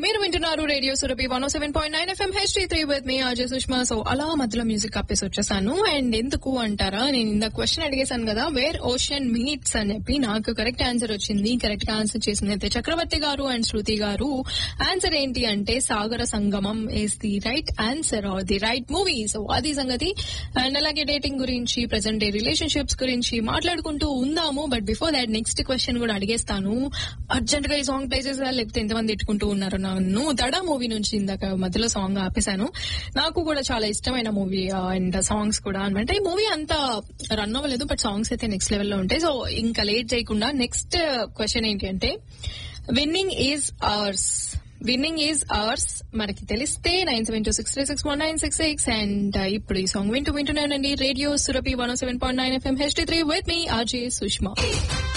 మీరు వింటున్నారు radio Surabhi one seven point nine FM HT three with me Ajay Sushma so అలా మధ్యలో మ్యూజిక్ ఆపేసి వచ్చేసాను అండ్ ఎందుకు అంటారా నేను ఇంత క్వశ్చన్ అడిగేశాను కదా వేర్ ఓషన్ మీట్స్ అని చెప్పి నాకు కరెక్ట్ ఆన్సర్ వచ్చింది కరెక్ట్ గా ఆన్సర్ చేసింది అయితే చక్రవర్తి గారు అండ్ శృతి గారు ఆన్సర్ ఏంటి అంటే Sagara Sangamam is the right answer or the right movie so అది సంగతి అండ్ అలాగే డేటింగ్ గురించి ప్రెసెంట్ డే రిలేషన్షిప్స్ గురించి మాట్లాడుకుంటూ ఉందాము but before that next question కూడా అడిగేస్తాను అర్జెంట్ గా ఈ సాంగ్ ప్లే చేసా లేకపోతే ఎంతమంది తిట్టుకుంటూ ఉన్నారు నన్ను దడా మూవీ నుంచి ఇందాక మధ్యలో సాంగ్ ఆపేశాను నాకు కూడా చాలా ఇష్టమైన మూవీ అండ్ సాంగ్స్ కూడా అంటే ఈ మూవీ అంత రన్ అవ్వలేదు బట్ సాంగ్స్ అయితే నెక్స్ట్ లెవెల్లో ఉంటాయి సో ఇంకా లేట్ చేయకుండా నెక్స్ట్ క్వశ్చన్ ఏంటి అంటే winning is ours winning is ours మనకి తెలిస్తే nine seven two six three six one nine six six and ఇప్పుడు ఈ సాంగ్ వింటూ వింటున్నానండి radio Surabhi one seven point nine FM HT three with me RJ Sushma